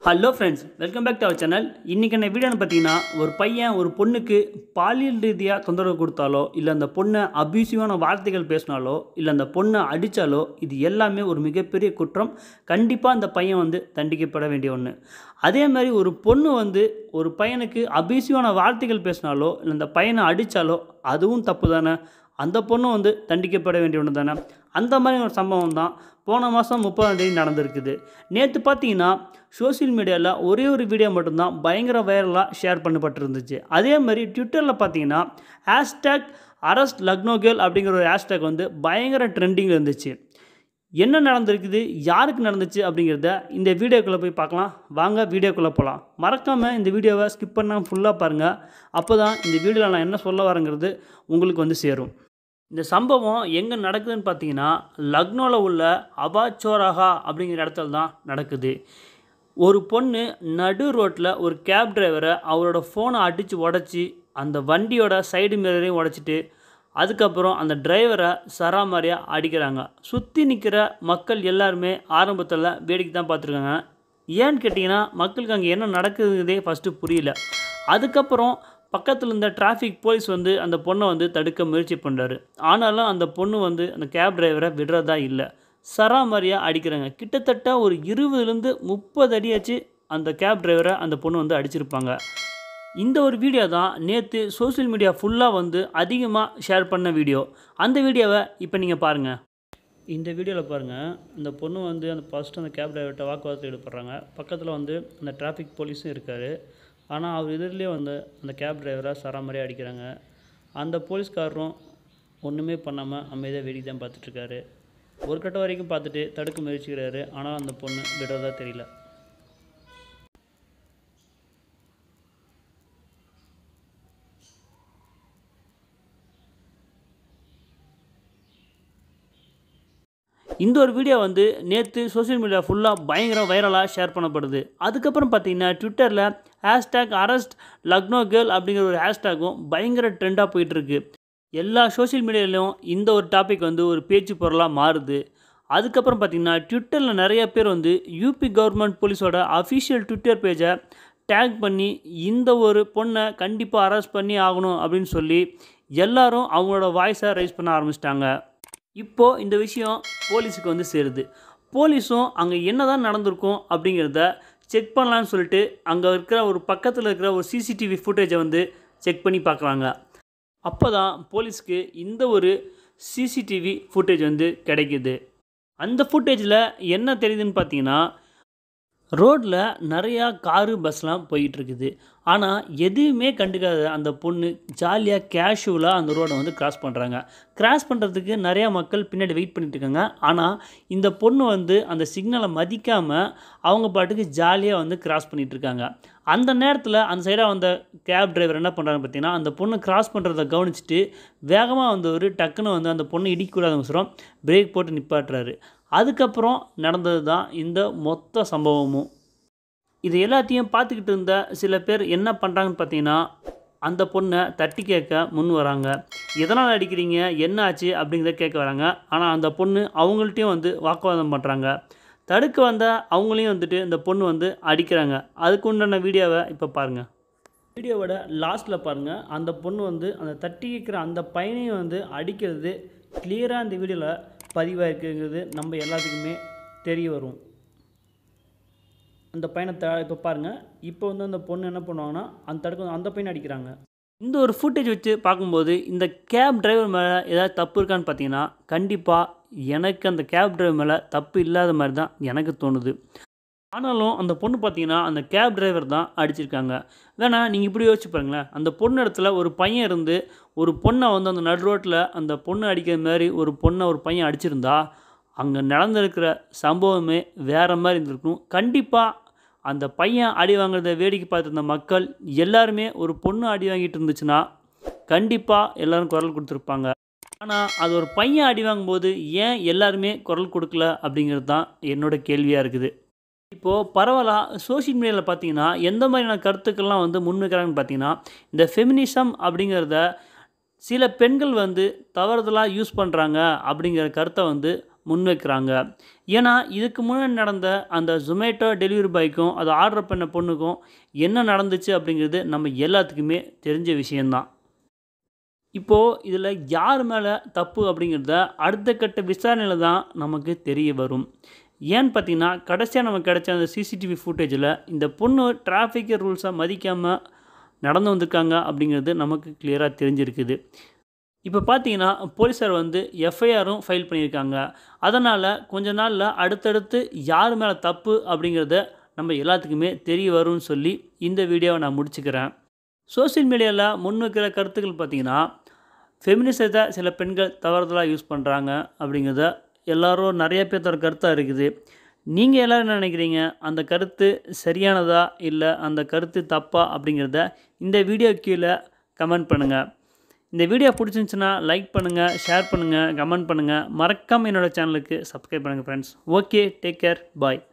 hello friends welcome back to our channel இன்றைக்கி என்ன வீடியோன்னு பார்த்தீங்கன்னா ஒரு பையன் ஒரு பொண்ணுக்கு பாலியல் ரீதியாக தொந்தரவு கொடுத்தாலோ இல்லை அந்த பொண்ணை அபியூசிவான வார்த்தைகள் பேசினாலோ இல்லை அந்த பொண்ணை அடித்தாலோ இது எல்லாமே ஒரு மிகப்பெரிய குற்றம் கண்டிப்பாக அந்த பையன் வந்து தண்டிக்கப்பட வேண்டிய ஒன்று அதே மாதிரி ஒரு பொண்ணு வந்து ஒரு பையனுக்கு அபியூசிவான வார்த்தைகள் பேசினாலோ இல்லை அந்த பையனை அடித்தாலோ அதுவும் தப்பு தானே அந்த பொண்ணும் வந்து தண்டிக்கப்பட வேண்டிய ஒன்று தானே அந்த மாதிரி ஒரு சம்பவம் தான் போன மாதம் முப்பதாம் தேதி நடந்திருக்குது நேற்று பார்த்தீங்கன்னா சோஷியல் மீடியாவில் ஒரே ஒரு வீடியோ மட்டும்தான் பயங்கர வைரலாக ஷேர் பண்ணப்பட்டிருந்துச்சு அதே மாதிரி ட்விட்டரில் பார்த்தீங்கன்னா ஹேஷ்டேக் அரஸ்ட் லக்னோ கேர்ள் அப்படிங்கிற ஒரு ஹேஷ்டேக் வந்து பயங்கர ட்ரெண்டிங்கில் இருந்துச்சு என்ன நடந்திருக்குது யாருக்கு நடந்துச்சு அப்படிங்கிறத இந்த வீடியோக்குள்ளே போய் பார்க்கலாம் வாங்க வீடியோக்குள்ளே போகலாம் மறக்காமல் இந்த வீடியோவை ஸ்கிப் பண்ணாமல் ஃபுல்லாக பாருங்கள் அப்போ தான் இந்த வீடியோவில் நான் என்ன சொல்ல வரேங்கிறது உங்களுக்கு வந்து சேரும் இந்த சம்பவம் எங்கே நடக்குதுன்னு பார்த்தீங்கன்னா லக்னோவில் உள்ள அபாச்சோரஹா அப்படிங்கிற இடத்துல தான் நடக்குது ஒரு பொண்ணு நடு ரோட்டில் ஒரு கேப் டிரைவரை அவரோட ஃபோனை அடித்து உடச்சி அந்த வண்டியோட சைடு மிரரையும் உடச்சிட்டு அதுக்கப்புறம் அந்த டிரைவரை சராமாரியாக அடிக்கிறாங்க சுற்றி நிற்கிற மக்கள் எல்லாருமே ஆரம்பத்தில் வேடிக்கை தான் பார்த்துருக்காங்க ஏன்னு கேட்டிங்கன்னா மக்களுக்கு அங்கே என்ன நடக்குதுங்கிறதே ஃபஸ்ட்டு புரியல அதுக்கப்புறம் பக்கத்தில் இருந்த டிராஃபிக் போலீஸ் வந்து அந்த பொண்ணை வந்து தடுக்க முயற்சி பண்ணுறாரு ஆனாலும் அந்த பொண்ணு வந்து அந்த கேப் டிரைவரை விடுறதா இல்லை சராமரியாக அடிக்கிறாங்க கிட்டத்தட்ட ஒரு இருபதுலேருந்து முப்பது அடியாச்சு அந்த கேப் டிரைவரை அந்த பொண்ணு வந்து அடிச்சிருப்பாங்க இந்த ஒரு வீடியோ தான் நேற்று சோஷியல் மீடியா ஃபுல்லாக வந்து அதிகமாக ஷேர் பண்ண வீடியோ அந்த வீடியோவை இப்போ நீங்கள் பாருங்கள் இந்த வீடியோவில் பாருங்கள் அந்த பொண்ணு வந்து அந்த ஃபஸ்ட்டு அந்த கேப் டிரைவர்கிட்ட வாக்குவாதத்தில் ஈடுபடுறாங்க பக்கத்தில் வந்து அந்த டிராஃபிக் போலீஸும் இருக்கார் ஆனால் அவர் எதிரிலே வந்து அந்த கேப் டிரைவரை சராமரியாக அடிக்கிறாங்க அந்த போலீஸ்காரரும் ஒன்றுமே பண்ணாமல் அமைதியாக வேடிக்கை தான் பார்த்துட்ருக்காரு ஒரு கட்டம் வரைக்கும் பார்த்துட்டு தடுக்க முயற்சிக்கிறாரு ஆனால் அந்த பொண்ணு விடுறதா தெரியல இந்த ஒரு வீடியோ வந்து நேற்று சோஷியல் மீடியா ஃபுல்லாக பயங்கர வைரலாக ஷேர் பண்ணப்படுது அதுக்கப்புறம் பார்த்தீங்கன்னா ட்விட்டரில் ஹேஷ்டேக் அரஸ்ட் லக்னோ கேர்ள் அப்படிங்கிற ஒரு ஹேஷ்டேக்கும் பயங்கர ட்ரெண்டாக போயிட்டுருக்கு எல்லா சோஷியல் மீடியாலையும் இந்த ஒரு டாபிக் வந்து ஒரு பேச்சு பொருளாக மாறுது அதுக்கப்புறம் பார்த்திங்கன்னா ட்விட்டரில் நிறைய பேர் வந்து யூபி கவர்மெண்ட் போலீஸோட அஃபிஷியல் ட்விட்டர் பேஜை டேக் பண்ணி இந்த ஒரு பொண்ணை கண்டிப்பாக அரெஸ்ட் பண்ணி ஆகணும் அப்படின்னு சொல்லி எல்லாரும் அவங்களோட வாய்ஸை ரைஸ் பண்ண ஆரம்பிச்சிட்டாங்க இப்போது இந்த விஷயம் போலீஸுக்கு வந்து சேருது போலீஸும் அங்கே என்ன தான் நடந்திருக்கும் அப்படிங்கிறத செக் பண்ணலான்னு சொல்லிட்டு அங்கே இருக்கிற ஒரு பக்கத்தில் இருக்கிற ஒரு சிசிடிவி ஃபுட்டேஜை வந்து செக் பண்ணி பார்க்குறாங்க அப்போ தான் போலீஸ்க்கு இந்த ஒரு சிசிடிவி ஃபுட்டேஜ் வந்து கிடைக்கிது அந்த ஃபுட்டேஜில் என்ன தெரியுதுன்னு பார்த்தீங்கன்னா ரோட்டில் நிறையா காரு பஸ்லாம் போயிட்டுருக்குது ஆனால் எதுவுமே கண்டுக்காத அந்த பொண்ணு ஜாலியாக கேஷுவலாக அந்த ரோடை வந்து கிராஸ் பண்ணுறாங்க கிராஸ் பண்ணுறதுக்கு நிறையா மக்கள் பின்னாடி வெயிட் பண்ணிட்டு இருக்காங்க ஆனால் இந்த பொண்ணு வந்து அந்த சிக்னலை மதிக்காமல் அவங்க பாட்டுக்கு ஜாலியாக வந்து கிராஸ் பண்ணிகிட்ருக்காங்க அந்த நேரத்தில் அந்த சைடாக வந்த கேப் டிரைவர் என்ன பண்ணுறாங்க பார்த்தீங்கன்னா அந்த பொண்ணு கிராஸ் பண்ணுறத கவனிச்சுட்டு வேகமாக வந்தவர் டக்குன்னு வந்து அந்த பொண்ணு இடிக்கூடாதவசரம் பிரேக் போட்டு நிப்பாட்டுறாரு அதுக்கப்புறம் நடந்தது தான் இந்த மொத்த சம்பவமும் இது எல்லாத்தையும் பார்த்துக்கிட்டு இருந்த சில பேர் என்ன பண்ணுறாங்கன்னு பார்த்தீங்கன்னா அந்த பொண்ணை தட்டி கேட்க முன் வராங்க எதனால் அடிக்கிறீங்க என்ன ஆச்சு அப்படிங்கிறத கேட்க வராங்க ஆனால் அந்த பொண்ணு அவங்கள்ட்டையும் வந்து வாக்குவாதம் பண்ணுறாங்க தடுக்க வந்த அவங்களையும் வந்துட்டு இந்த பொண்ணு வந்து அடிக்கிறாங்க அதுக்கு உண்டான வீடியோவை இப்போ பாருங்கள் வீடியோவோட லாஸ்ட்டில் பாருங்கள் அந்த பொண்ணு வந்து அந்த தட்டி கேட்குற அந்த பையனையும் வந்து அடிக்கிறது கிளியராக இந்த வீடியோவில் பதிவாயிருக்குங்கிறது நம்ம எல்லாத்துக்குமே தெரிய வரும் அந்த பையனை த இப்போ பாருங்கள் இப்போ வந்து அந்த பொண்ணு என்ன பண்ணுவாங்கன்னா அந்த தடுக்க அந்த பையனை அடிக்கிறாங்க இந்த ஒரு ஃபுட்டேஜ் வச்சு பார்க்கும்போது இந்த கேப் டிரைவர் மேலே ஏதாவது தப்பு இருக்கான்னு பார்த்தீங்கன்னா கண்டிப்பாக எனக்கு அந்த கேப் டிரைவர் மேலே தப்பு இல்லாத மாதிரி தான் எனக்கு தோணுது ஆனாலும் அந்த பொண்ணு பார்த்தீங்கன்னா அந்த கேப் டிரைவர் தான் அடிச்சிருக்காங்க வேணா நீங்கள் இப்படி யோசிச்சு பாருங்களேன் அந்த பொண்ணு இடத்துல ஒரு பையன் இருந்து ஒரு பொண்ணை வந்து அந்த நடு ரோட்டில் அந்த பொண்ணு அடிக்கிற மாதிரி ஒரு பொண்ணை ஒரு பையன் அடிச்சிருந்தா அங்கே நடந்திருக்கிற சம்பவமே வேறு மாதிரி இருந்திருக்கும் கண்டிப்பாக அந்த பையன் அடி வாங்குறத வேடிக்கை பார்த்துருந்த மக்கள் எல்லாருமே ஒரு பொண்ணு அடி வாங்கிட்டு இருந்துச்சுன்னா கண்டிப்பாக எல்லோரும் குரல் கொடுத்துருப்பாங்க ஆனால் அது ஒரு பையன் அடி வாங்கும்போது ஏன் எல்லாருமே குரல் கொடுக்கல அப்படிங்கிறது தான் என்னோட கேள்வியாக இருக்குது இப்போது பரவலாக சோஷியல் மீடியாவில் பார்த்தீங்கன்னா எந்த மாதிரியான கருத்துக்கள்லாம் வந்து முன்வைக்கிறாங்கன்னு பார்த்தீங்கன்னா இந்த ஃபெமினிசம் அப்படிங்கிறத சில பெண்கள் வந்து தவறுதலாக யூஸ் பண்ணுறாங்க அப்படிங்கிற கருத்தை வந்து முன்வைக்கிறாங்க ஏன்னா இதுக்கு முன்னாடி நடந்த அந்த ஜொமேட்டோ டெலிவரி பாய்க்கும் அதை ஆர்டர் பண்ண பொண்ணுக்கும் என்ன நடந்துச்சு அப்படிங்கிறது நம்ம எல்லாத்துக்குமே தெரிஞ்ச விஷயந்தான் இப்போது இதில் யார் மேலே தப்பு அப்படிங்கிறத அடுத்த கட்ட விசாரணையில் தான் நமக்கு தெரிய வரும் ஏன்னு பார்த்தீங்கன்னா கடைசியாக நமக்கு கிடைச்ச அந்த சிசிடிவி ஃபுட்டேஜில் இந்த பொண்ணு டிராஃபிக் ரூல்ஸை மதிக்காமல் நடந்து வந்திருக்காங்க அப்படிங்கிறது நமக்கு கிளியராக தெரிஞ்சிருக்குது இப்போ பார்த்தீங்கன்னா போலீஸார் வந்து எஃப்ஐஆரும் ஃபைல் பண்ணியிருக்காங்க அதனால் கொஞ்ச நாளில் அடுத்தடுத்து யார் மேலே தப்பு அப்படிங்கிறத நம்ம எல்லாத்துக்குமே தெரிய வரும்னு சொல்லி இந்த வீடியோவை நான் முடிச்சுக்கிறேன் சோசியல் மீடியாவில் முன்வைக்கிற கருத்துக்கள் பார்த்திங்கன்னா ஃபெமினிசத்தை சில பெண்கள் தவறுதலாக யூஸ் பண்ணுறாங்க அப்படிங்கிறத எல்லாரும் நிறைய பேர்த்தோட கருத்தாக இருக்குது நீங்கள் எல்லோரும் என்ன நினைக்கிறீங்க அந்த கருத்து சரியானதா இல்லை அந்த கருத்து தப்பா அப்படிங்கிறத இந்த வீடியோ கீழே கமெண்ட் பண்ணுங்கள் இந்த வீடியோ பிடிச்சிருந்துச்சுன்னா லைக் பண்ணுங்கள் ஷேர் பண்ணுங்கள் கமெண்ட் பண்ணுங்கள் மறக்காமல் என்னோடய சேனலுக்கு சப்ஸ்கிரைப் பண்ணுங்கள் ஃப்ரெண்ட்ஸ் ஓகே டேக் கேர் பாய்